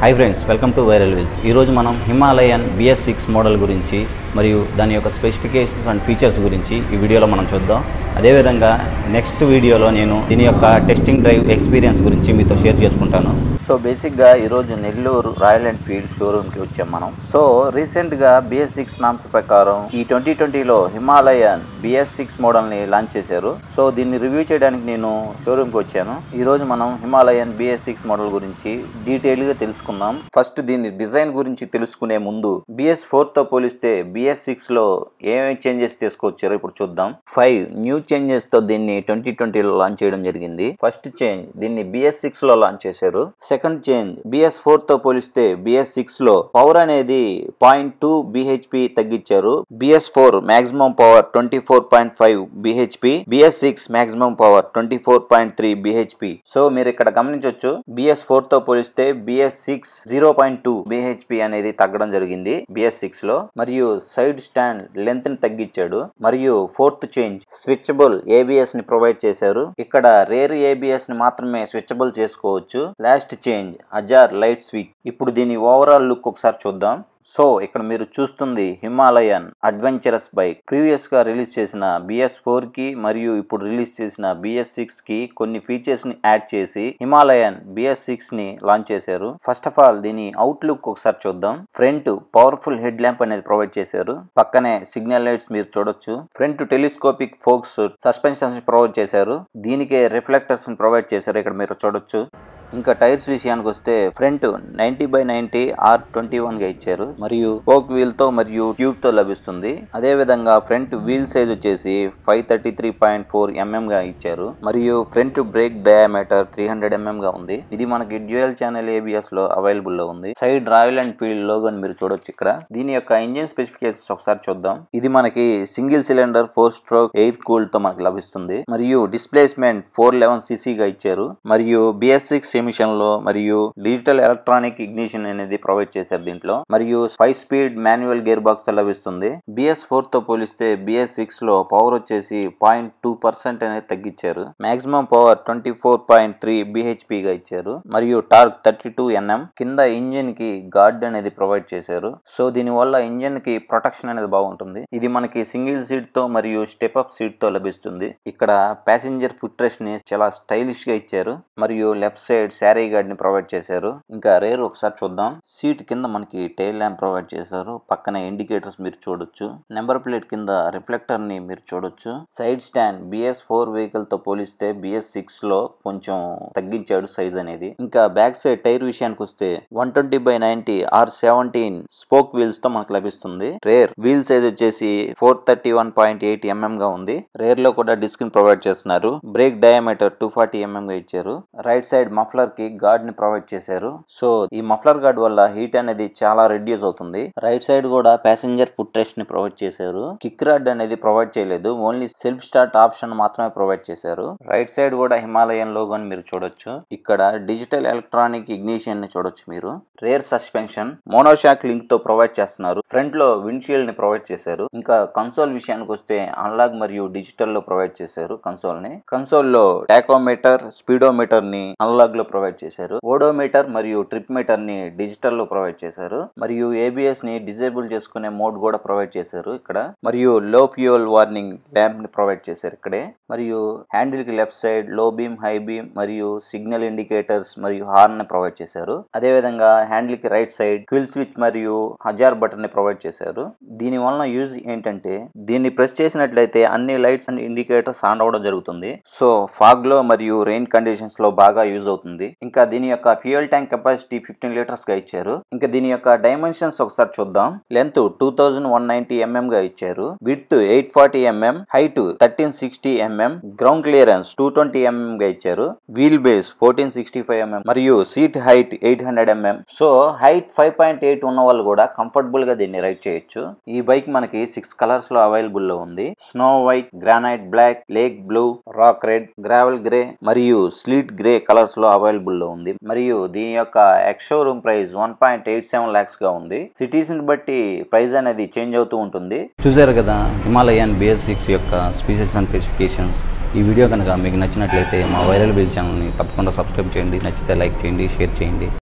hi friends welcome to viral wheels ఈరోజు మనం Himalayan BS six model గురించి మరియు దాని యొక్క స్పెసిఫికేషన్స్ అండ్ ఫీచర్స్ గురించి ఈ వీడియోలో మనం చూద్దాం అదేవిధంగా నెక్స్ట్ వీడియోలో నేను దీని యొక్క టెస్టింగ్ డ్రైవ్ ఎక్స్పీరియన్స్ గురించి మీతో షేర్ చేసుకుంటాను సో బేసిక్గా ఈరోజు నెల్లూరు రాయల్ ఎన్ఫీల్డ్ షోరూమ్కి వచ్చాం మనం సో రీసెంట్గా బిఎస్ సిక్స్ నామ్స్ ప్రకారం ఈ ట్వంటీ ట్వంటీలో హిమాలయన్ బిఎస్ సిక్స్ మోడల్ని లాంచ్ చేశారు సో దీన్ని రివ్యూ చేయడానికి నేను షోరూమ్కి వచ్చాను ఈ రోజు మనం హిమాలయన్ బిఎస్ సిక్స్ మోడల్ గురించి డీటెయిల్గా తెలుసుకుందాం ఫస్ట్ దీని డిజైన్ గురించి తెలుసుకునే ముందు బిఎస్ ఫోర్తో పోలిస్తే బిఎస్ సిక్స్లో ఏమేమి చేంజెస్ తీసుకొచ్చారో ఇప్పుడు చూద్దాం ఫైవ్ న్యూ చేంజెస్తో దీన్ని ట్వంటీ ట్వంటీలో లాంచ్ చేయడం జరిగింది ఫస్ట్ చేంజ్ దీన్ని బిఎస్ సిక్స్ లో లాంచ్ చేశారు సెకండ్ చేంజ్ బిఎస్ ఫోర్ తో పోలిస్తే బిఎస్ సిక్స్ లో పవర్ అనేది పాయింట్ టూ బిహెచ్పి తగ్గించారు BS four maximum power twenty four point five BHP BS six maximum power twenty four point three BHP so మీరు ఇక్కడ గమనించవచ్చు బిఎస్ ఫోర్ తో పోలిస్తే BS six zero point two BHP అనేది తగ్గడం జరిగింది బిఎస్ సిక్స్ లో మరియు సైడ్ స్టాండ్ లెంత్ ని తగ్గించాడు మరియు ఫోర్త్ చేంజ్ స్విచబుల్ ఏబిఎస్ ని ప్రొవైడ్ చేశారు ఇక్కడ రేర్ ఏబిఎస్ ని మాత్రమే స్విచబుల్ చేసుకోవచ్చు last change hazard light switch ఇప్పుడు దీని ఓవరాల్ లుక్ ఒకసారి చూద్దాం సో ఇక్కడ మీరు చూస్తుంది హిమాలయన్ అడ్వెంచరస్ బైక్ ప్రీవియస్ గా రిలీజ్ చేసిన బిఎస్ ఫోర్ కి మరియు ఇప్పుడు రిలీజ్ చేసిన బిఎస్ సిక్స్ కి కొన్ని ఫీచర్స్ ని యాడ్ చేసి హిమాలయన్ బిఎస్ సిక్స్ ని లాంచ్ చేశారు ఫస్ట్ ఆఫ్ ఆల్ దీని అవుట్ లుక్ ఒకసారి చూద్దాం ఫ్రంట్ పవర్ఫుల్ హెడ్ ల్యాంప్ అనేది ప్రొవైడ్ చేశారు పక్కనే సిగ్నల్ లైట్స్ మీరు చూడొచ్చు front telescopic forks suspensions provide చేశారు దీనికే రిఫ్లెక్టర్స్ ప్రొవైడ్ చేశారు ఇక్కడ మీరు చూడొచ్చు ఇంకా టైర్స్ విషయానికి వస్తే front ninety by ninety R twenty one గా ఇచ్చారు మరియు పోక్ వీల్ తో మరియు ట్యూబ్ తో లభిస్తుంది అదే విధంగా ఫ్రంట్ వీల్ సైజ్ వచ్చేసి five thirty three point four mm గా ఇచ్చారు మరియు front brake diameter three hundred mm గా ఉంది ఇది మనకి డ్యూయల్ ఛానల్ ఏబిఎస్ లో అవైలబుల్ లో ఉంది side Royal Enfield logo మీరు చూడొచ్చు ఇక్కడ దీని యొక్క ఇంజిన్ స్పెసిఫికేషన్స్ ఒకసారి చూద్దాం ఇది మనకి single cylinder four stroke air cool తో మనకి లభిస్తుంది మరియు డిస్ప్లేస్మెంట్ ఫోర్ లెవెన్ సిసి గా ఇచ్చారు మరియు బిఎస్ సిక్స్ ఎమిషన్ లో మరియు డిజిటల్ ఎలక్ట్రానిక్ ఇగ్నిషన్ అనేది ప్రొవైడ్ చేశారు దీంట్లో మరియు five speed manual gear box తో లభిస్తుంది బిఎస్ ఫోర్ తో పోలిస్తే బిఎస్ సిక్స్ లో పవర్ వచ్చేసి పాయింట్ టూ పర్సెంట్ అనేది తగ్గించారు maximum power twenty four point three బిహెచ్పి గా ఇచ్చారు మరియు టార్క్ థర్టీ టూ ఎన్ఎం కింద ఇంజిన్ కి గార్డ్ అనేది ప్రొవైడ్ చేశారు సో దీని వల్ల ఇంజిన్ కి ప్రొటెక్షన్ అనేది బాగుంటుంది ఇది మనకి సింగిల్ సీట్ తో మరియు స్టెప్ అప్ సీట్ తో లభిస్తుంది ఇక్కడ ప్యాసింజర్ ఫుట్ రెస్ట్ ని చాలా స్టైలిష్ గా ఇచ్చారు మరియు లెఫ్ట్ సైడ్ శారీ గార్డ్ ని ప్రొవైడ్ చేశారు ఇంకా రేర్ ఒకసారి చూద్దాం సీట్ కింద మనకి టైల్ ల్యాంప్ ప్రొవైడ్ చేశారు పక్కన ఇండికేటర్స్ మీరు చూడొచ్చు నెంబర్ ప్లేట్ కింద రిఫ్లెక్టర్ ని మీరు చూడొచ్చు side stand BS four vehicle తో పోలిస్తే బిఎస్ సిక్స్ లో కొంచెం తగ్గించాడు సైజ్ అనేది ఇంకా బ్యాక్ సైడ్ టైర్ విషయానికి వస్తే one twenty by ninety R seventeen spoke wheels తో మనకు లభిస్తుంది రేర్ వీల్ సైజ్ వచ్చేసి four thirty one point eight mm గా ఉంది రేర్ లో కూడా డిస్క్ ని ప్రొవైడ్ చేస్తున్నారు brake diameter two forty mm గా ఇచ్చారు రైట్ సైడ్ మఫ్లర్ కి గార్డ్ ని ప్రొవైడ్ చేశారు సో ఈ మఫ్లర్ గార్డ్ వల్ల హీట్ అనేది చాలా రెడ్యూస్ అవుతుంది రైట్ సైడ్ కూడా ప్యాసింజర్ ఫుట్ రెస్ట్ ని ప్రొవైడ్ చేశారు కిక్ రాడ్ అనేది ప్రొవైడ్ చేయలేదు ఓన్లీ సెల్ఫ్ స్టార్ట్ ఆప్షన్ మాత్రమే ప్రొవైడ్ చేశారు రైట్ సైడ్ కూడా హిమాలయన్ లోగో అని మీరు చూడొచ్చు ఇక్కడ డిజిటల్ ఎలక్ట్రానిక్ ఇగ్నిషన్ ని చూడొచ్చు మీరు రేర్ సస్పెన్షన్ మోనోషాక్ లింక్ తో ప్రొవైడ్ చేస్తున్నారు ఫ్రంట్ లో విండ్షీల్డ్ ని ప్రొవైడ్ చేశారు ఇంకా కన్సోల్ విషయానికి వస్తే అన్లాగ్ మరియు డిజిటల్ లో ప్రొవైడ్ చేశారు కన్సోల్ ని కన్సోల్ లో టాకోమీటర్ స్పీడోమీటర్ ని అన్లాగ్ లో ప్రొవైడ్ చేశారు ఓడోమీటర్ మరియు ట్రిప్ మీటర్ ని డిజిటల్ లో ప్రొవైడ్ చేశారు మరియు ఏబిఎస్ ని డిజేబుల్ చేసుకునే మోడ్ కూడా ప్రొవైడ్ చేశారు ఇక్కడ మరియు లో ఫ్యూయల్ వార్నింగ్ ల్యాంప్ ని ప్రొవైడ్ చేశారు ఇక్కడే మరియు హ్యాండిల్ కి left side low beam high beam మరియు సిగ్నల్ ఇండికేటర్స్ మరియు హార్న్ ని ప్రొవైడ్ చేశారు అదే విధంగా హ్యాండిల్ కి రైట్ సైడ్ క్విల్ స్విచ్ మరియు హజార్ బటన్ ని ప్రొవైడ్ చేశారు దీని వలన యూజ్ ఏంటంటే దీన్ని ప్రెస్ చేసినట్లయితే అన్ని లైట్స్ అండ్ ఇండికేటర్స్ ఆన్ అవ్వడం జరుగుతుంది సో ఫాగ్ లో మరియు రెయిన్ కండిషన్స్ లో బాగా యూజ్ అవుతుంది ఇంకా దీని యొక్క fuel tank capacity fifteen litres గా ఇచ్చారు ఇంకా దీని యొక్క డైమెన్షన్స్ ఒకసారి చూద్దాం length two thousand one ninety mm గా ఇచ్చారు with eight forty mm height thirteen sixty mm ground clearance two twenty mm గా ఇచ్చారు wheel base fourteen sixty five mm మరియు seat height eight hundred mm so height five point eight ఉన్న వాళ్ళు కూడా comfortable గా దీన్ని రైడ్ చేయొచ్చు ఈ బైక్ మనకి సిక్స్ కలర్స్ లో అవైలబుల్ లో ఉంది snow white granite black lake blue rock red gravel grey మరియు స్లీట్ గ్రే కలర్స్ లో అవైలబుల్ లో ఉంది మరియు దీని యొక్క ex showroom price one point eight seven lakhs గా ఉంది సిటీస్ ని బట్టి ప్రైస్ అనేది చేంజ్ అవుతూ ఉంటుంది చూసారు కదా హిమాలయన్ బిఎస్ సిక్స్ యొక్క స్పీసెస్ అండ్ స్పెసిఫికేషన్స్ ఈ వీడియో కనుక మీకు నచ్చినట్లయితే మా వైరల్ బిల్ ఛానల్ని తప్పకుండా సబ్స్క్రైబ్ చేయండి నచ్చితే లైక్ చేయండి షేర్ చేయండి